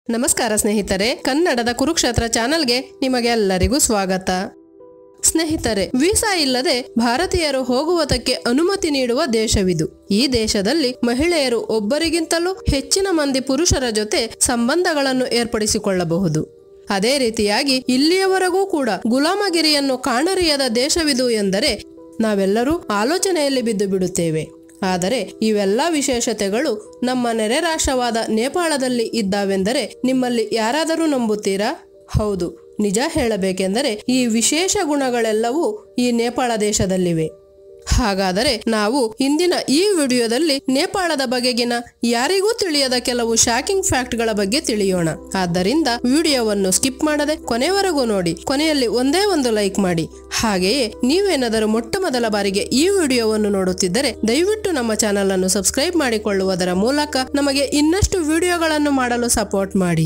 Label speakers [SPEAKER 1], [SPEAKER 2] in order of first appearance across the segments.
[SPEAKER 1] ನಮಸ್ಕಾರ ಸ್ನೇಹಿತರೆ ಕನ್ನಡದ ಕುರುಕ್ಷೇತ್ರ ಚಾನೆಲ್ಗೆ ನಿಮಗೆಲ್ಲರಿಗೂ ಸ್ವಾಗತ ಸ್ನೇಹಿತರೆ ವೀಸಾ ಇಲ್ಲದೆ ಭಾರತೀಯರು ಹೋಗುವುದಕ್ಕೆ ಅನುಮತಿ ನೀಡುವ ದೇಶವಿದು ಈ ದೇಶದಲ್ಲಿ ಮಹಿಳೆಯರು ಒಬ್ಬರಿಗಿಂತಲೂ ಹೆಚ್ಚಿನ ಮಂದಿ ಪುರುಷರ ಜೊತೆ ಸಂಬಂಧಗಳನ್ನು ಏರ್ಪಡಿಸಿಕೊಳ್ಳಬಹುದು ಅದೇ ರೀತಿಯಾಗಿ ಇಲ್ಲಿಯವರೆಗೂ ಕೂಡ ಗುಲಾಮಗಿರಿಯನ್ನು ಕಾಣರಿಯದ ದೇಶವಿದು ಎಂದರೆ ನಾವೆಲ್ಲರೂ ಆಲೋಚನೆಯಲ್ಲಿ ಬಿದ್ದು ಬಿಡುತ್ತೇವೆ ಆದರೆ ಇವೆಲ್ಲ ವಿಶೇಷತೆಗಳು ನಮ್ಮ ನೆರೆ ರಾಷ್ಟ್ರವಾದ ನೇಪಾಳದಲ್ಲಿ ಇದ್ದಾವೆಂದರೆ ನಿಮ್ಮಲ್ಲಿ ಯಾರಾದರೂ ನಂಬುತ್ತೀರಾ ಹೌದು ನಿಜ ಹೇಳಬೇಕೆಂದರೆ ಈ ವಿಶೇಷ ಗುಣಗಳೆಲ್ಲವೂ ಈ ನೇಪಾಳ ದೇಶದಲ್ಲಿವೆ ಹಾಗಾದರೆ ನಾವು ಇಂದಿನ ಈ ವಿಡಿಯೋದಲ್ಲಿ ನೇಪಾಳದ ಬಗೆಗಿನ ಯಾರಿಗೂ ತಿಳಿಯದ ಕೆಲವು ಶಾಕಿಂಗ್ ಫ್ಯಾಕ್ಟ್ಗಳ ಬಗ್ಗೆ ತಿಳಿಯೋಣ ಆದ್ದರಿಂದ ವಿಡಿಯೋವನ್ನು ಸ್ಕಿಪ್ ಮಾಡದೆ ಕೊನೆವರೆಗೂ ನೋಡಿ ಕೊನೆಯಲ್ಲಿ ಒಂದೇ ಒಂದು ಲೈಕ್ ಮಾಡಿ ಹಾಗೆಯೇ ನೀವೇನಾದರೂ ಮೊಟ್ಟ ಮೊದಲ ಬಾರಿಗೆ ಈ ವಿಡಿಯೋವನ್ನು ನೋಡುತ್ತಿದ್ದರೆ ದಯವಿಟ್ಟು ನಮ್ಮ ಚಾನಲ್ ಅನ್ನು ಸಬ್ಸ್ಕ್ರೈಬ್ ಮಾಡಿಕೊಳ್ಳುವುದರ ಮೂಲಕ ನಮಗೆ ಇನ್ನಷ್ಟು ವಿಡಿಯೋಗಳನ್ನು ಮಾಡಲು ಸಪೋರ್ಟ್ ಮಾಡಿ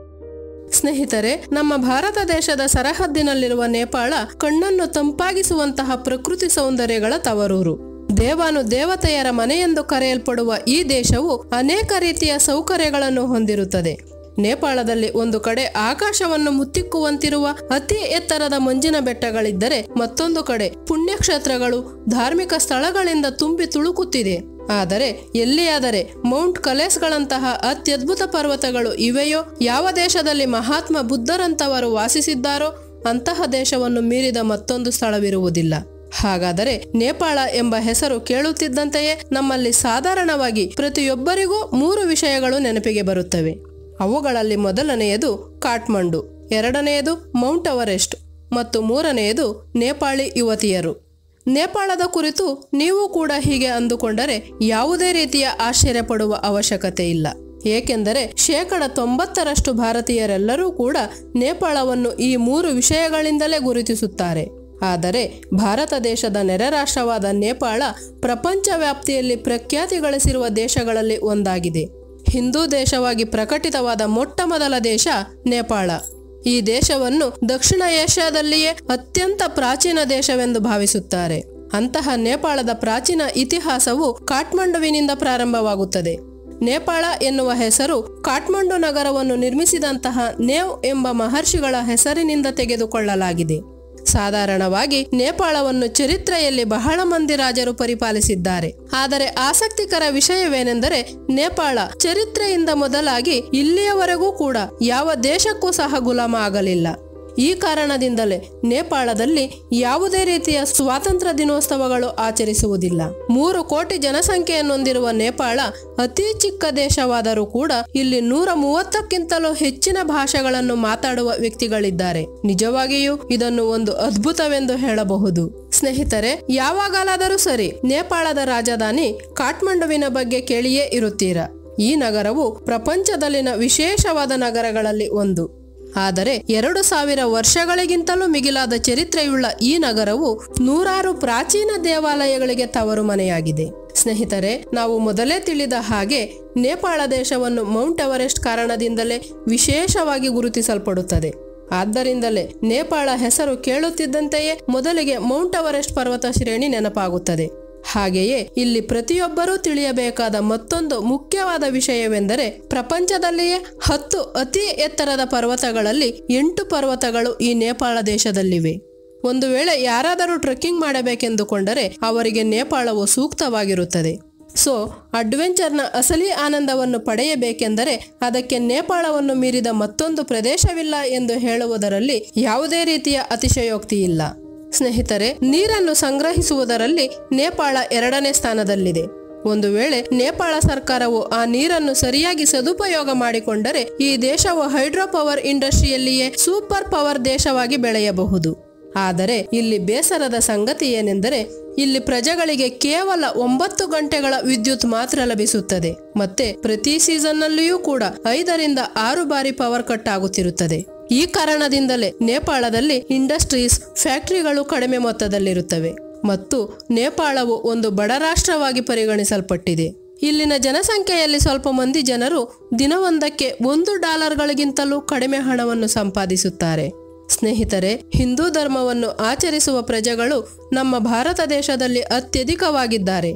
[SPEAKER 1] ಸ್ನೇಹಿತರೆ ನಮ್ಮ ಭಾರತ ದೇಶದ ಸರಹದ್ದಿನಲ್ಲಿರುವ ನೇಪಾಳ ಕಣ್ಣನ್ನು ತಂಪಾಗಿಸುವಂತಹ ಪ್ರಕೃತಿ ಸೌಂದರ್ಯಗಳ ತವರೂರು ದೇವಾನು ದೇವತೆಯರ ಮನೆಯೆಂದು ಕರೆಯಲ್ಪಡುವ ಈ ದೇಶವು ಅನೇಕ ರೀತಿಯ ಸೌಕರ್ಯಗಳನ್ನು ಹೊಂದಿರುತ್ತದೆ ನೇಪಾಳದಲ್ಲಿ ಒಂದು ಕಡೆ ಆಕಾಶವನ್ನು ಮುತ್ತಿಕ್ಕುವಂತಿರುವ ಅತಿ ಎತ್ತರದ ಮಂಜಿನ ಬೆಟ್ಟಗಳಿದ್ದರೆ ಮತ್ತೊಂದು ಕಡೆ ಪುಣ್ಯಕ್ಷೇತ್ರಗಳು ಧಾರ್ಮಿಕ ಸ್ಥಳಗಳಿಂದ ತುಂಬಿ ತುಳುಕುತ್ತಿದೆ ಆದರೆ ಎಲ್ಲಿಯಾದರೆ ಮೌಂಟ್ ಕಲೇಸ್ಗಳಂತಹ ಅತ್ಯದ್ಭುತ ಪರ್ವತಗಳು ಇವೆಯೋ ಯಾವ ದೇಶದಲ್ಲಿ ಮಹಾತ್ಮ ಬುದ್ಧರಂತವರು ವಾಸಿಸಿದ್ದಾರೋ ಅಂತಹ ದೇಶವನ್ನು ಮೀರಿದ ಮತ್ತೊಂದು ಸ್ಥಳವಿರುವುದಿಲ್ಲ ಹಾಗಾದರೆ ನೇಪಾಳ ಎಂಬ ಹೆಸರು ಕೇಳುತ್ತಿದ್ದಂತೆಯೇ ನಮ್ಮಲ್ಲಿ ಸಾಧಾರಣವಾಗಿ ಪ್ರತಿಯೊಬ್ಬರಿಗೂ ಮೂರು ವಿಷಯಗಳು ನೆನಪಿಗೆ ಬರುತ್ತವೆ ಅವುಗಳಲ್ಲಿ ಮೊದಲನೆಯದು ಕಾಠ್ಮಂಡು ಎರಡನೆಯದು ಮೌಂಟ್ ಅವರೆಸ್ಟ್ ಮತ್ತು ಮೂರನೆಯದು ನೇಪಾಳಿ ಯುವತಿಯರು ನೇಪಾಳದ ಕುರಿತು ನೀವು ಕೂಡ ಹೀಗೆ ಅಂದುಕೊಂಡರೆ ಯಾವುದೇ ರೀತಿಯ ಆಶ್ಚರ್ಯ ಪಡುವ ಅವಶ್ಯಕತೆ ಇಲ್ಲ ಏಕೆಂದರೆ ಶೇಕಡ ತೊಂಬತ್ತರಷ್ಟು ಭಾರತೀಯರೆಲ್ಲರೂ ಕೂಡ ನೇಪಾಳವನ್ನು ಈ ಮೂರು ವಿಷಯಗಳಿಂದಲೇ ಗುರುತಿಸುತ್ತಾರೆ ಆದರೆ ಭಾರತ ದೇಶದ ನೆರೆ ರಾಷ್ಟ್ರವಾದ ನೇಪಾಳ ಪ್ರಪಂಚ ವ್ಯಾಪ್ತಿಯಲ್ಲಿ ಪ್ರಖ್ಯಾತಿ ಗಳಿಸಿರುವ ದೇಶಗಳಲ್ಲಿ ಒಂದಾಗಿದೆ ಹಿಂದೂ ದೇಶವಾಗಿ ಪ್ರಕಟಿತವಾದ ಮೊಟ್ಟ ಮೊದಲ ದೇಶ ನೇಪಾಳ ಈ ದೇಶವನ್ನು ದಕ್ಷಿಣ ಏಷ್ಯಾದಲ್ಲಿಯೇ ಅತ್ಯಂತ ಪ್ರಾಚೀನ ದೇಶವೆಂದು ಭಾವಿಸುತ್ತಾರೆ ಅಂತಹ ನೇಪಾಳದ ಪ್ರಾಚೀನ ಇತಿಹಾಸವು ಕಾಠ್ಮಂಡುವಿನಿಂದ ಪ್ರಾರಂಭವಾಗುತ್ತದೆ ನೇಪಾಳ ಎನ್ನುವ ಹೆಸರು ಕಾಠ್ಮಂಡು ನಗರವನ್ನು ನಿರ್ಮಿಸಿದಂತಹ ನೇವ್ ಎಂಬ ಮಹರ್ಷಿಗಳ ಹೆಸರಿನಿಂದ ತೆಗೆದುಕೊಳ್ಳಲಾಗಿದೆ ಸಾಧಾರಣವಾಗಿ ನೇಪಾಳವನ್ನು ಚರಿತ್ರೆಯಲ್ಲಿ ಬಹಳ ಮಂದಿ ರಾಜರು ಪರಿಪಾಲಿಸಿದ್ದಾರೆ ಆದರೆ ಆಸಕ್ತಿಕರ ವಿಷಯವೇನೆಂದರೆ ನೇಪಾಳ ಚರಿತ್ರೆಯಿಂದ ಮೊದಲಾಗಿ ಇಲ್ಲಿಯವರೆಗೂ ಕೂಡ ಯಾವ ದೇಶಕ್ಕೂ ಸಹ ಗುಲಾಮ ಆಗಲಿಲ್ಲ ಈ ಕಾರಣದಿಂದಲೇ ನೇಪಾಳದಲ್ಲಿ ಯಾವುದೇ ರೀತಿಯ ಸ್ವಾತಂತ್ರ್ಯ ದಿನೋತ್ಸವಗಳು ಆಚರಿಸುವುದಿಲ್ಲ ಮೂರು ಕೋಟಿ ಜನಸಂಖ್ಯೆಯನ್ನೊಂದಿರುವ ನೇಪಾಳ ಅತಿ ಚಿಕ್ಕ ದೇಶವಾದರೂ ಕೂಡ ಇಲ್ಲಿ ನೂರ ಮೂವತ್ತಕ್ಕಿಂತಲೂ ಹೆಚ್ಚಿನ ಭಾಷೆಗಳನ್ನು ಮಾತಾಡುವ ವ್ಯಕ್ತಿಗಳಿದ್ದಾರೆ ನಿಜವಾಗಿಯೂ ಇದನ್ನು ಒಂದು ಅದ್ಭುತವೆಂದು ಹೇಳಬಹುದು ಸ್ನೇಹಿತರೆ ಯಾವಾಗಲಾದರೂ ಸರಿ ನೇಪಾಳದ ರಾಜಧಾನಿ ಕಾಠ್ಮಂಡುವಿನ ಬಗ್ಗೆ ಕೇಳಿಯೇ ಇರುತ್ತೀರಾ ಈ ನಗರವು ಪ್ರಪಂಚದಲ್ಲಿನ ವಿಶೇಷವಾದ ನಗರಗಳಲ್ಲಿ ಒಂದು ಆದರೆ ಎರಡು ಸಾವಿರ ವರ್ಷಗಳಿಗಿಂತಲೂ ಮಿಗಿಲಾದ ಚರಿತ್ರೆಯುಳ್ಳ ಈ ನಗರವು ನೂರಾರು ಪ್ರಾಚೀನ ದೇವಾಲಯಗಳಿಗೆ ತವರು ಮನೆಯಾಗಿದೆ ಸ್ನೇಹಿತರೆ ನಾವು ಮೊದಲೇ ತಿಳಿದ ಹಾಗೆ ನೇಪಾಳ ದೇಶವನ್ನು ಮೌಂಟ್ ಎವರೆಸ್ಟ್ ಕಾರಣದಿಂದಲೇ ವಿಶೇಷವಾಗಿ ಗುರುತಿಸಲ್ಪಡುತ್ತದೆ ಆದ್ದರಿಂದಲೇ ನೇಪಾಳ ಹೆಸರು ಕೇಳುತ್ತಿದ್ದಂತೆಯೇ ಮೊದಲಿಗೆ ಮೌಂಟ್ ಎವರೆಸ್ಟ್ ಪರ್ವತ ಶ್ರೇಣಿ ನೆನಪಾಗುತ್ತದೆ ಹಾಗೆಯೇ ಇಲ್ಲಿ ಪ್ರತಿಯೊಬ್ಬರೂ ತಿಳಿಯಬೇಕಾದ ಮತ್ತೊಂದು ಮುಖ್ಯವಾದ ವಿಷಯವೆಂದರೆ ಪ್ರಪಂಚದಲ್ಲಿಯೇ ಹತ್ತು ಅತಿ ಎತ್ತರದ ಪರ್ವತಗಳಲ್ಲಿ ಎಂಟು ಪರ್ವತಗಳು ಈ ನೇಪಾಳ ದೇಶದಲ್ಲಿವೆ ಒಂದು ವೇಳೆ ಯಾರಾದರೂ ಟ್ರೆಕ್ಕಿಂಗ್ ಮಾಡಬೇಕೆಂದುಕೊಂಡರೆ ಅವರಿಗೆ ನೇಪಾಳವು ಸೂಕ್ತವಾಗಿರುತ್ತದೆ ಸೊ ಅಡ್ವೆಂಚರ್ನ ಅಸಲಿ ಆನಂದವನ್ನು ಪಡೆಯಬೇಕೆಂದರೆ ಅದಕ್ಕೆ ನೇಪಾಳವನ್ನು ಮೀರಿದ ಮತ್ತೊಂದು ಪ್ರದೇಶವಿಲ್ಲ ಎಂದು ಹೇಳುವುದರಲ್ಲಿ ಯಾವುದೇ ರೀತಿಯ ಅತಿಶಯೋಕ್ತಿ ಇಲ್ಲ ಸ್ನೇಹಿತರೆ ನೀರನ್ನು ಸಂಗ್ರಹಿಸುವುದರಲ್ಲಿ ನೇಪಾಳ ಎರಡನೇ ಸ್ಥಾನದಲ್ಲಿದೆ ಒಂದು ವೇಳೆ ನೇಪಾಳ ಸರ್ಕಾರವು ಆ ನೀರನ್ನು ಸರಿಯಾಗಿ ಸದುಪಯೋಗ ಮಾಡಿಕೊಂಡರೆ ಈ ದೇಶವು ಹೈಡ್ರೋ ಪವರ್ ಇಂಡಸ್ಟ್ರಿಯಲ್ಲಿಯೇ ಸೂಪರ್ ಪವರ್ ದೇಶವಾಗಿ ಬೆಳೆಯಬಹುದು ಆದರೆ ಇಲ್ಲಿ ಬೇಸರದ ಸಂಗತಿ ಏನೆಂದರೆ ಇಲ್ಲಿ ಪ್ರಜೆಗಳಿಗೆ ಕೇವಲ ಒಂಬತ್ತು ಗಂಟೆಗಳ ವಿದ್ಯುತ್ ಮಾತ್ರ ಲಭಿಸುತ್ತದೆ ಮತ್ತೆ ಪ್ರತಿ ಸೀಸನ್ನಲ್ಲಿಯೂ ಕೂಡ ಐದರಿಂದ ಆರು ಬಾರಿ ಪವರ್ ಕಟ್ ಆಗುತ್ತಿರುತ್ತದೆ ಈ ಕಾರಣದಿಂದಲೇ ನೇಪಾಳದಲ್ಲಿ ಇಂಡಸ್ಟ್ರೀಸ್ ಫ್ಯಾಕ್ಟರಿಗಳು ಕಡಿಮೆ ಮೊತ್ತದಲ್ಲಿರುತ್ತವೆ ಮತ್ತು ನೇಪಾಳವು ಒಂದು ಬಡ ರಾಷ್ಟ್ರವಾಗಿ ಪರಿಗಣಿಸಲ್ಪಟ್ಟಿದೆ ಇಲ್ಲಿನ ಜನಸಂಖ್ಯೆಯಲ್ಲಿ ಸ್ವಲ್ಪ ಮಂದಿ ಜನರು ದಿನವೊಂದಕ್ಕೆ ಒಂದು ಡಾಲರ್ಗಳಿಗಿಂತಲೂ ಕಡಿಮೆ ಹಣವನ್ನು ಸಂಪಾದಿಸುತ್ತಾರೆ ಸ್ನೇಹಿತರೆ ಹಿಂದೂ ಧರ್ಮವನ್ನು ಆಚರಿಸುವ ಪ್ರಜೆಗಳು ನಮ್ಮ ಭಾರತ ದೇಶದಲ್ಲಿ ಅತ್ಯಧಿಕವಾಗಿದ್ದಾರೆ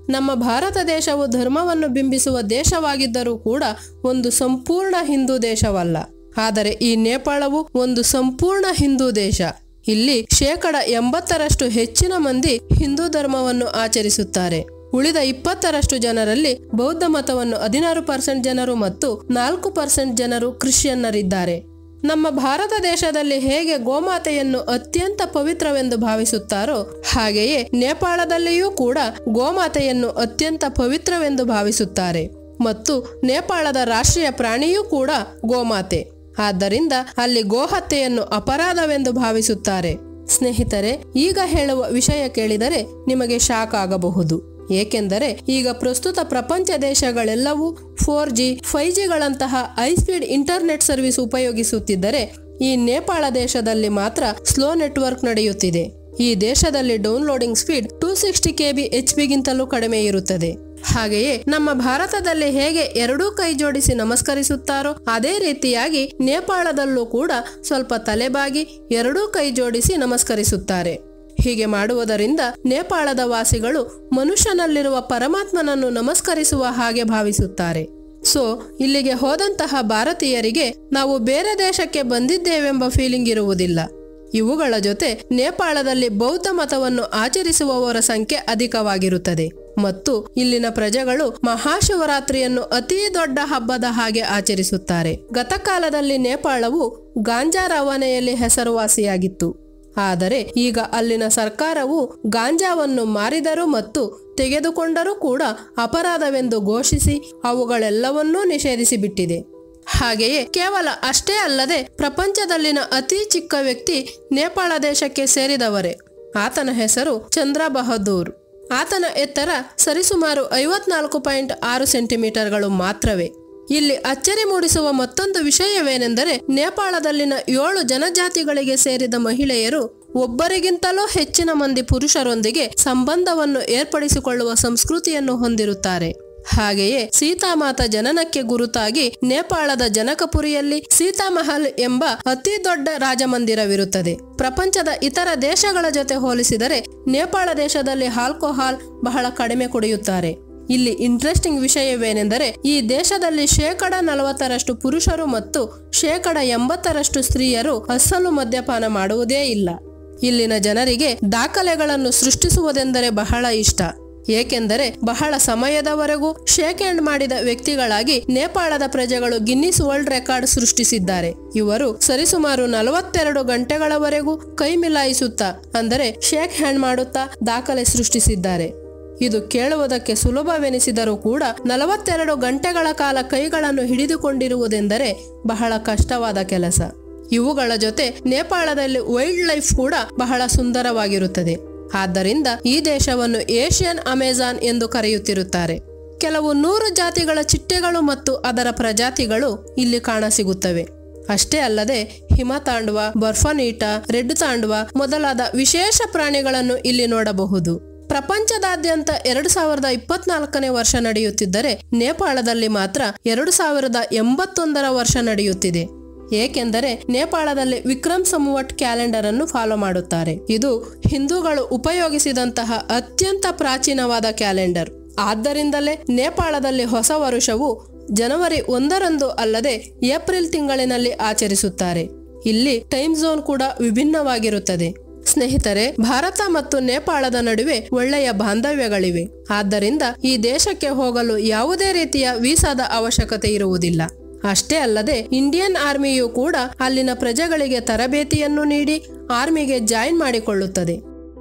[SPEAKER 1] ನಮ್ಮ ಭಾರತ ದೇಶವು ಧರ್ಮವನ್ನು ಬಿಂಬಿಸುವ ದೇಶವಾಗಿದ್ದರೂ ಕೂಡ ಒಂದು ಸಂಪೂರ್ಣ ಹಿಂದೂ ದೇಶವಲ್ಲ ಆದರೆ ಈ ನೇಪಾಳವು ಒಂದು ಸಂಪೂರ್ಣ ಹಿಂದೂ ದೇಶ ಇಲ್ಲಿ ಶೇಕಡ ಎಂಬತ್ತರಷ್ಟು ಹೆಚ್ಚಿನ ಮಂದಿ ಹಿಂದೂ ಧರ್ಮವನ್ನು ಆಚರಿಸುತ್ತಾರೆ ಉಳಿದ ಇಪ್ಪತ್ತರಷ್ಟು ಜನರಲ್ಲಿ ಬೌದ್ಧ ಮತವನ್ನು ಹದಿನಾರು ಪರ್ಸೆಂಟ್ ಜನರು ಮತ್ತು ನಾಲ್ಕು ಪರ್ಸೆಂಟ್ ಜನರು ಕ್ರಿಶ್ಚಿಯನ್ನರಿದ್ದಾರೆ ನಮ್ಮ ಭಾರತ ದೇಶದಲ್ಲಿ ಹೇಗೆ ಗೋಮಾತೆಯನ್ನು ಅತ್ಯಂತ ಪವಿತ್ರವೆಂದು ಭಾವಿಸುತ್ತಾರೋ ಹಾಗೆಯೇ ನೇಪಾಳದಲ್ಲಿಯೂ ಕೂಡ ಗೋಮಾತೆಯನ್ನು ಅತ್ಯಂತ ಪವಿತ್ರವೆಂದು ಭಾವಿಸುತ್ತಾರೆ ಮತ್ತು ನೇಪಾಳದ ರಾಷ್ಟ್ರೀಯ ಪ್ರಾಣಿಯೂ ಕೂಡ ಗೋಮಾತೆ ಆದ್ದರಿಂದ ಅಲ್ಲಿ ಗೋಹತ್ಯೆಯನ್ನು ಅಪರಾಧವೆಂದು ಭಾವಿಸುತ್ತಾರೆ ಸ್ನೇಹಿತರೆ ಈಗ ಹೇಳುವ ವಿಷಯ ಕೇಳಿದರೆ ನಿಮಗೆ ಶಾಕ್ ಆಗಬಹುದು ಏಕೆಂದರೆ ಈಗ ಪ್ರಸ್ತುತ ಪ್ರಪಂಚ ದೇಶಗಳೆಲ್ಲವೂ ಫೋರ್ ಜಿ ಫೈವ್ ಜಿಗಳಂತಹ ಹೈ ಸ್ಪೀಡ್ ಇಂಟರ್ನೆಟ್ ಸರ್ವಿಸ್ ಉಪಯೋಗಿಸುತ್ತಿದ್ದರೆ ಈ ನೇಪಾಳ ದೇಶದಲ್ಲಿ ಮಾತ್ರ ಸ್ಲೋ ನೆಟ್ವರ್ಕ್ ನಡೆಯುತ್ತಿದೆ ಈ ದೇಶದಲ್ಲಿ downloading speed two sixty KB H ಪಿಗಿಂತಲೂ ಕಡಿಮೆ ಇರುತ್ತದೆ ಹಾಗೆಯೇ ನಮ್ಮ ಭಾರತದಲ್ಲಿ ಹೇಗೆ ಎರಡೂ ಕೈ ಜೋಡಿಸಿ ನಮಸ್ಕರಿಸುತ್ತಾರೋ ಅದೇ ರೀತಿಯಾಗಿ ನೇಪಾಳದಲ್ಲೂ ಕೂಡ ಸ್ವಲ್ಪ ತಲೆಬಾಗಿ ಎರಡೂ ಕೈ ಜೋಡಿಸಿ ನಮಸ್ಕರಿಸುತ್ತಾರೆ ಹೀಗೆ ಮಾಡುವುದರಿಂದ ನೇಪಾಳದ ವಾಸಿಗಳು ಮನುಷ್ಯನಲ್ಲಿರುವ ಪರಮಾತ್ಮನನ್ನು ನಮಸ್ಕರಿಸುವ ಹಾಗೆ ಭಾವಿಸುತ್ತಾರೆ ಸೊ ಇಲ್ಲಿಗೆ ಹೋದಂತಹ ಭಾರತೀಯರಿಗೆ ನಾವು ಬೇರೆ ದೇಶಕ್ಕೆ ಬಂದಿದ್ದೇವೆಂಬ ಫೀಲಿಂಗ್ ಇರುವುದಿಲ್ಲ ಇವುಗಳ ಜೊತೆ ನೇಪಾಳದಲ್ಲಿ ಬೌದ್ಧ ಮತವನ್ನು ಆಚರಿಸುವವರ ಸಂಖ್ಯೆ ಅಧಿಕವಾಗಿರುತ್ತದೆ ಮತ್ತು ಇಲ್ಲಿನ ಪ್ರಜೆಗಳು ಮಹಾಶಿವರಾತ್ರಿಯನ್ನು ಅತೀ ದೊಡ್ಡ ಹಬ್ಬದ ಹಾಗೆ ಆಚರಿಸುತ್ತಾರೆ ಗತಕಾಲದಲ್ಲಿ ನೇಪಾಳವು ಗಾಂಜಾ ರವಾನೆಯಲ್ಲಿ ಹೆಸರುವಾಸಿಯಾಗಿತ್ತು ಆದರೆ ಈಗ ಅಲ್ಲಿನ ಸರ್ಕಾರವು ಗಾಂಜಾವನ್ನು ಮಾರಿದರೂ ಮತ್ತು ತೆಗೆದುಕೊಂಡರೂ ಕೂಡ ಅಪರಾಧವೆಂದು ಘೋಷಿಸಿ ಅವುಗಳೆಲ್ಲವನ್ನೂ ನಿಷೇಧಿಸಿಬಿಟ್ಟಿದೆ ಹಾಗೆಯೇ ಕೇವಲ ಅಷ್ಟೇ ಅಲ್ಲದೆ ಪ್ರಪಂಚದಲ್ಲಿನ ಅತಿ ಚಿಕ್ಕ ವ್ಯಕ್ತಿ ನೇಪಾಳ ದೇಶಕ್ಕೆ ಸೇರಿದವರೇ ಆತನ ಹೆಸರು ಚಂದ್ರ ಬಹದ್ದೂರ್ ಆತನ ಎತ್ತರ ಸರಿಸುಮಾರು ಐವತ್ನಾಲ್ಕು ಪಾಯಿಂಟ್ ಆರು ಸೆಂಟಿಮೀಟರ್ಗಳು ಮಾತ್ರವೇ ಇಲ್ಲಿ ಅಚ್ಚರಿ ಮೂಡಿಸುವ ಮತ್ತೊಂದು ವಿಷಯವೇನೆಂದರೆ ನೇಪಾಳದಲ್ಲಿನ ಏಳು ಜನಜಾತಿಗಳಿಗೆ ಸೇರಿದ ಮಹಿಳೆಯರು ಒಬ್ಬರಿಗಿಂತಲೂ ಹೆಚ್ಚಿನ ಮಂದಿ ಪುರುಷರೊಂದಿಗೆ ಸಂಬಂಧವನ್ನು ಏರ್ಪಡಿಸಿಕೊಳ್ಳುವ ಸಂಸ್ಕೃತಿಯನ್ನು ಹೊಂದಿರುತ್ತಾರೆ ಹಾಗೆಯೇ ಸೀತಾಮಾತ ಜನನಕ್ಕೆ ಗುರುತಾಗಿ ನೇಪಾಳದ ಜನಕಪುರಿಯಲ್ಲಿ ಸೀತಾಮಹಲ್ ಎಂಬ ಅತಿ ದೊಡ್ಡ ರಾಜಮಂದಿರವಿರುತ್ತದೆ ಪ್ರಪಂಚದ ಇತರ ದೇಶಗಳ ಜೊತೆ ಹೋಲಿಸಿದರೆ ನೇಪಾಳ ದೇಶದಲ್ಲಿ ಆಲ್ಕೋಹಾಲ್ ಬಹಳ ಕಡಿಮೆ ಕುಡಿಯುತ್ತಾರೆ ಇಲ್ಲಿ ಇಂಟ್ರೆಸ್ಟಿಂಗ್ ವಿಷಯವೇನೆಂದರೆ ಈ ದೇಶದಲ್ಲಿ ಶೇಕಡ ನಲವತ್ತರಷ್ಟು ಪುರುಷರು ಮತ್ತು ಶೇಕಡ ಎಂಬತ್ತರಷ್ಟು ಸ್ತ್ರೀಯರು ಅಸಲು ಮದ್ಯಪಾನ ಮಾಡುವುದೇ ಇಲ್ಲ ಇಲ್ಲಿನ ಜನರಿಗೆ ದಾಖಲೆಗಳನ್ನು ಸೃಷ್ಟಿಸುವುದೆಂದರೆ ಬಹಳ ಇಷ್ಟ ಏಕೆಂದರೆ ಬಹಳ ಸಮಯದವರೆಗೂ ಶೇಕ್ ಹ್ಯಾಂಡ್ ಮಾಡಿದ ವ್ಯಕ್ತಿಗಳಾಗಿ ನೇಪಾಳದ ಪ್ರಜೆಗಳು ಗಿನ್ನಿಸ್ ವರ್ಲ್ಡ್ ರೆಕಾರ್ಡ್ ಸೃಷ್ಟಿಸಿದ್ದಾರೆ ಇವರು ಸರಿಸುಮಾರು ನಲವತ್ತೆರಡು ಗಂಟೆಗಳವರೆಗೂ ಕೈ ಮಿಲಾಯಿಸುತ್ತಾ ಅಂದರೆ ಶೇಕ್ ಹ್ಯಾಂಡ್ ಮಾಡುತ್ತಾ ದಾಖಲೆ ಸೃಷ್ಟಿಸಿದ್ದಾರೆ ಇದು ಕೇಳುವುದಕ್ಕೆ ಸುಲಭವೆನಿಸಿದರೂ ಕೂಡ ನಲವತ್ತೆರಡು ಗಂಟೆಗಳ ಕಾಲ ಕೈಗಳನ್ನು ಹಿಡಿದುಕೊಂಡಿರುವುದೆಂದರೆ ಬಹಳ ಕಷ್ಟವಾದ ಕೆಲಸ ಇವುಗಳ ಜೊತೆ ನೇಪಾಳದಲ್ಲಿ ವೈಲ್ಡ್ ಲೈಫ್ ಕೂಡ ಬಹಳ ಸುಂದರವಾಗಿರುತ್ತದೆ ಆದ್ದರಿಂದ ಈ ದೇಶವನ್ನು ಏಷ್ಯನ್ ಅಮೆಜಾನ್ ಎಂದು ಕರೆಯುತ್ತಿರುತ್ತಾರೆ ಕೆಲವು ನೂರು ಜಾತಿಗಳ ಚಿಟ್ಟೆಗಳು ಮತ್ತು ಅದರ ಪ್ರಜಾತಿಗಳು ಇಲ್ಲಿ ಕಾಣಸಿಗುತ್ತವೆ ಅಷ್ಟೇ ಅಲ್ಲದೆ ಹಿಮತಾಂಡವ ಬರ್ಫನೀಟ ರೆಡ್ ತಾಂಡವ ಮೊದಲಾದ ವಿಶೇಷ ಪ್ರಾಣಿಗಳನ್ನು ಇಲ್ಲಿ ನೋಡಬಹುದು ಪ್ರಪಂಚದಾದ್ಯಂತ ಎರಡು ಸಾವಿರದ ಇಪ್ಪತ್ನಾಲ್ಕನೇ ವರ್ಷ ನಡೆಯುತ್ತಿದ್ದರೆ ನೇಪಾಳದಲ್ಲಿ ಮಾತ್ರ ಎರಡು ಸಾವಿರದ ಎಂಬತ್ತೊಂದರ ವರ್ಷ ನಡೆಯುತ್ತಿದೆ ಏಕೆಂದರೆ ನೇಪಾಳದಲ್ಲಿ ವಿಕ್ರಮ್ ಸಂವಟ್ ಕ್ಯಾಲೆಂಡರ್ ಅನ್ನು ಫಾಲೋ ಮಾಡುತ್ತಾರೆ ಇದು ಹಿಂದೂಗಳು ಉಪಯೋಗಿಸಿದಂತಹ ಅತ್ಯಂತ ಪ್ರಾಚೀನವಾದ ಕ್ಯಾಲೆಂಡರ್ ಆದ್ದರಿಂದಲೇ ನೇಪಾಳದಲ್ಲಿ ಹೊಸ ವರುಷವು ಜನವರಿ ಒಂದರಂದು ಅಲ್ಲದೆ ಏಪ್ರಿಲ್ ತಿಂಗಳಿನಲ್ಲಿ ಆಚರಿಸುತ್ತಾರೆ ಇಲ್ಲಿ ಟೈಮ್ ಝೋನ್ ಕೂಡ ವಿಭಿನ್ನವಾಗಿರುತ್ತದೆ ಸ್ನೇಹಿತರೆ ಭಾರತ ಮತ್ತು ನೇಪಾಳದ ನಡುವೆ ಒಳ್ಳೆಯ ಬಾಂಧವ್ಯಗಳಿವೆ ಆದ್ದರಿಂದ ಈ ದೇಶಕ್ಕೆ ಹೋಗಲು ಯಾವುದೇ ರೀತಿಯ ವೀಸಾದ ಅವಶ್ಯಕತೆ ಇರುವುದಿಲ್ಲ ಅಷ್ಟೇ ಅಲ್ಲದೆ ಇಂಡಿಯನ್ ಆರ್ಮಿಯು ಕೂಡ ಅಲ್ಲಿನ ಪ್ರಜೆಗಳಿಗೆ ತರಬೇತಿಯನ್ನು ನೀಡಿ ಆರ್ಮಿಗೆ ಜಾಯಿನ್ ಮಾಡಿಕೊಳ್ಳುತ್ತದೆ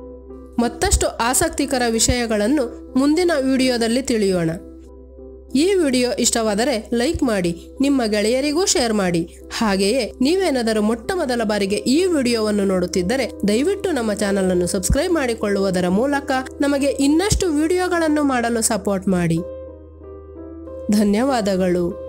[SPEAKER 1] ಮತ್ತಷ್ಟು ಆಸಕ್ತಿಕರ ವಿಷಯಗಳನ್ನು ಮುಂದಿನ ವಿಡಿಯೋದಲ್ಲಿ ತಿಳಿಯೋಣ ಈ ವಿಡಿಯೋ ಇಷ್ಟವಾದರೆ ಲೈಕ್ ಮಾಡಿ ನಿಮ್ಮ ಗೆಳೆಯರಿಗೂ ಶೇರ್ ಮಾಡಿ ಹಾಗೆಯೇ ನೀವೇನಾದರೂ ಮೊಟ್ಟ ಮೊದಲ ಬಾರಿಗೆ ಈ ವಿಡಿಯೋವನ್ನು ನೋಡುತ್ತಿದ್ದರೆ ದಯವಿಟ್ಟು ನಮ್ಮ ಚಾನಲ್ ಅನ್ನು ಸಬ್ಸ್ಕ್ರೈಬ್ ಮಾಡಿಕೊಳ್ಳುವುದರ ಮೂಲಕ ನಮಗೆ ಇನ್ನಷ್ಟು ವಿಡಿಯೋಗಳನ್ನು ಮಾಡಲು ಸಪೋರ್ಟ್ ಮಾಡಿ ಧನ್ಯವಾದಗಳು